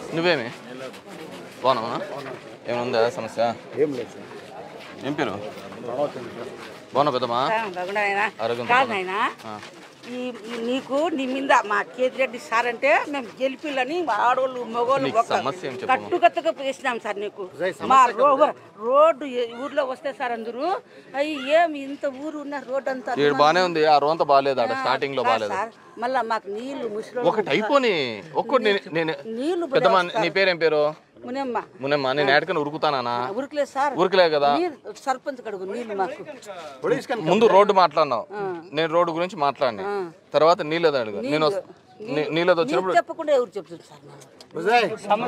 నువ్వేమి బాగున్నావా ఏముందా సమస్య ఏం లేదు సార్ ఏం పేరు బాగున్నా పెద్దమ్మా బాగున్నాయనా ఆరోగ్యం కాదు బాగుందా? నాయనా ఆ. ఈ ఈ నీకు నీ మీద మా కేతిరెడ్డి సార్ అంటే మేము గెలిపిల్లని ఆడవాళ్ళు మగవాళ్ళు నీకు ఒక్క సమస్య ఏం చెప్పమ్మా? కట్టుకట్టుగా వేసినాం సార్ నీకు మా రో రోడ్డు ఏ- ఊర్లో వస్తే సార్ అందరూ అయ్యి ఏం ఇంత ఊరు ఉన్న రోడ్డు అంతా ఈడు బానే ఉంది ఆ రోంత బాగాలేదు ఆడ స్టార్టింగ్ లో కాదు బాగాలేదు సార్ మళ్ళా మాకు నీళ్లు ముసలి ఒకటి అయిపోని ఒక్కటి నేను- నేను నీళ్లు పెద్దమ్మా నీ పేరేం పేరు మునమ్మ మునమ్మా నేను ఏడకని ఉరుకుతానా ఉరుకులేదు సార్ ఉరుకులే కదా నీళ్ళు సర్పంచ్ కడుగు నీళ్లు మాకు ముందు రోడ్డు మాట్లాడినావు నేను రోడ్డు గురించి మాట్లాడినా తర్వాత నీళ్ళది అడుగు నేను వస్- నీ- నీళ్ళది వచ్చినప్పుడు నీళ్ళు చెప్పకుండా ఎవరు చెప్తుంది సార్ మేము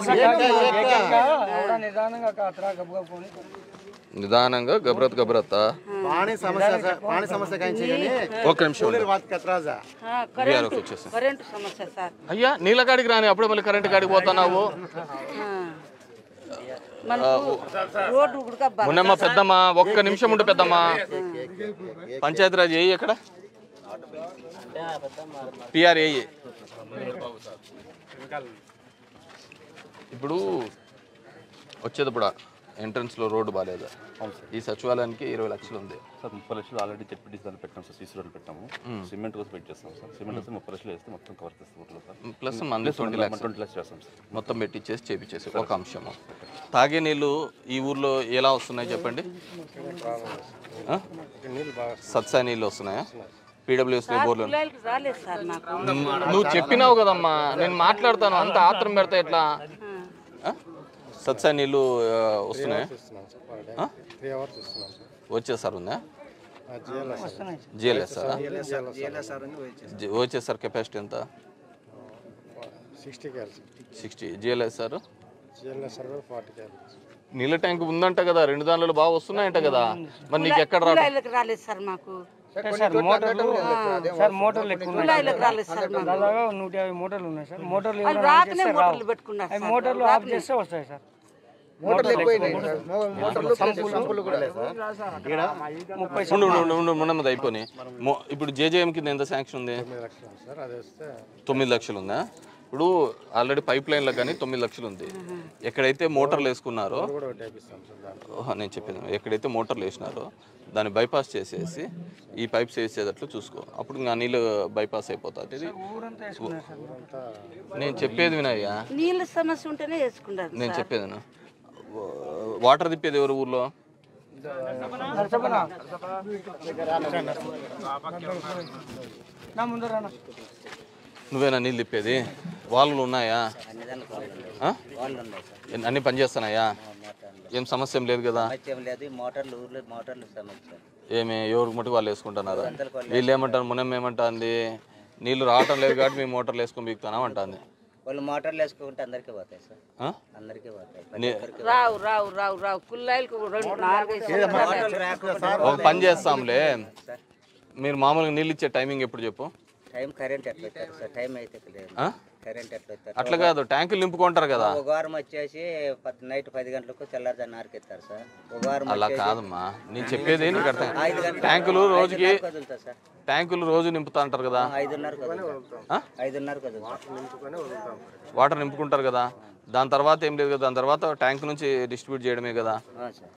నిదానంగా గబ్రత్ గబ్రత్ పాణి సమస్య సార్ పాణి సమస్య కాయించి కానీ ఒక్క నిమిషం ఉండు. వాత కత్రాజా ఆ, కరెంటు వచ్చేసాం. కరెంటు సమస్య సార్ అయ్యా నీళ్ళ కాడికి రాని అప్పుడే మళ్ళీ కరెంట్ కాడికి పోతున్నావు ఆ. మనకు రోడ్డు కూడా బా- మున్నమ్మ పెద్దమ్మ ఒక్క నిమిషం ఉండు పెద్దమ్మ పంచాయతీరాజ్ ఏ ఎక్కడ పిఆర్ ఏ ఇప్పుడు వచ్చేటప్పుడు ఎంట్రన్స్ లో రోడ్డు బాగాలేదు ఈ సచివాలయానికి ఇరవై లక్షలు ఉంది సార్ ముప్పై లక్షలు ఆల్రెడీ జెడ్పీటీ దాన్ని పెట్టాం సార్ సీసీ రోడ్లు పెట్టాము సిమెంట్ కోసం పెట్టి చేస్తాం సార్ సిమెంట్ వస్తే ముప్పై లక్షలు వేస్తే మొత్తం కవర్ చేస్తాం ఊర్లో సార్ ప్లస్ మళ్ళీ ట్వంటీ ల్యాక్స్ ట్వంటీ లక్షలు చేస్తాం సార్ మొత్తం పెట్టించేసి చేపించేసి ఒక అంశము తాగే నీళ్ళు ఈ ఊర్లో ఎలా వస్తున్నాయి చెప్పండి ఆ? సత్సా నీళ్ళు వస్తున్నాయా పీడబ్ల్యూఎస్ బోర్లు పిల్లలకి రాలేదు సార్ నాకు నువ్వు చెప్పినావు కదమ్మా నేను మాట్లాడతాను అంత ఆత్రం పెడతా ఎట్లా ఆ? సత్సా నీళ్ళు ఆ, వస్తున్నాయా ఆ? త్రీ అవర్స్ ఇస్తున్నాం సార్ వచ్చేసారు ఉందా జిఎల్ఎస్ జిఎల్ఎస్ వచ్చేసారు కెపాసిటీ ఎంత sixty KLs sixty G L S R G L S server forty KLs నీళ్ళ ట్యాంక్ ఉందంట కదా రెండు దానిలో బాగా వస్తున్నాయంట కదా మరి నీకు ఎక్కడ రా కుళాయిలకు రాలేదు సార్ మాకు సార్ మోటార్లు సార్ మోటార్లు ఎక్కువ ఉన్నాయి కుళాయిలకు రాలేదు సార్ మాకు దాదాపు నూట యాభై మోటార్లు ఉన్నాయి సార్ మోటార్లు వాళ్ళు ఏమైనా ఆన్ రాకనే చేస్తే మోటార్లు రావు. పెట్టుకున్నారు అవి సార్ మోటార్లు ఆఫ్ చేస్తే వస్తాయి సార్ ముప్పై ఉండు ఉండు, ఉండు ఉండు ఉన్నది అయిపోయి ఇప్పుడు జేజేఎం కింద ఎంత శాంక్షన్ ఉంది లక్షలు సార్ అది వస్తే తొమ్మిది లక్షలు ఉందా ఇప్పుడు ఆల్రెడీ పైప్ లైన్లో కానీ తొమ్మిది లక్షలు ఉంది ఎక్కడైతే మోటార్లు వేసుకున్నారో కూడా ఒకటి వేపిస్తాం సార్ దాంట్లో ఓహో, నేను చెప్పేది ఎక్కడైతే మోటార్లు వేసినారో దాన్ని బైపాస్ చేసేసి ఈ పైప్స్ వేసేటట్లు చూసుకో అప్పుడు ఇంకా నీళ్ళు బైపాస్ అయిపోతుంది ఇది ఊరంతా వేసుకున్నారు సార్ నేను చెప్పేది వినయ్యా నీళ్ళ సమస్య ఉంటేనే వేసుకున్నారు నేను చెప్పేది విను. వాటర్ తిప్పేది ఎవరు ఊర్లో నరసపన నా ముందర రానా నువ్వేనా నీళ్ళు తిప్పేది వాళ్ళు ఉన్నాయా ఆ? ఎన్ని- అన్ని పనిచేస్తున్నాయా ఏం సమస్య ఏం లేదు కదా సమస్య లేదు ఈ మోటార్లు ఊర్లో మోటార్లు సమస్య ఏమి ఎవరికి మటుకు వాళ్ళు వేసుకుంటున్నారా వీళ్ళు ఏమంటారు మునం ఏమంటుంది నీళ్ళు రావటం లేదు కాబట్టి మేము మోటార్లు వేసుకొని బిగుతున్నాం అంటుంది వాళ్ళు మోటార్లు వేసుకుంటే అందరికీ పోతాయి సార్ ఆ? అందరికీ పోతాయి నీ- రావు రావు రావు రావు కుళ్ళాయిలకు రెండు నాలుగైదు సంవత్సరాలు మోటార్లు రాకుండా ఒక పని చేస్తాంలే మీరు మామూలుగా నీళ్ళు ఇచ్చే టైమింగ్ ఎప్పుడు చెప్పు టైం కరెంట్ ఎట్లా ఇస్తారు సార్ టైం అయితే లేదు ఆ? కరెంట్ ఎట్లా ఇస్తారు అట్లా కాదు ట్యాంకులు నింపుకుంటారు కదా ఒక వారం వచ్చేసి పద్ నైట్ పది గంటలకు తెల్లారుజాము ఆరుకి ఇస్తారు సార్ ఒక వారం అలా వచ్చేసి కాదమ్మా నేను చెప్పేది నీకు అర్థం ఐదు గంటలకు ట్యాంకులు రోజుకి ఐదున్నరకు వదులుతా సార్ ట్యాంకులు రోజు నింపుతా అంటారు కదా ఐదున్నరకు వదులుతా ఆ? ఐదున్నరకు వదులుతా వాటర్ నింపుకుంటారు కదా దాని తర్వాత ఏం లేదు కదా దాని తర్వాత ట్యాంక్ నుంచి డిస్ట్రిబ్యూట్ చేయడమే కదా ఆ, సార్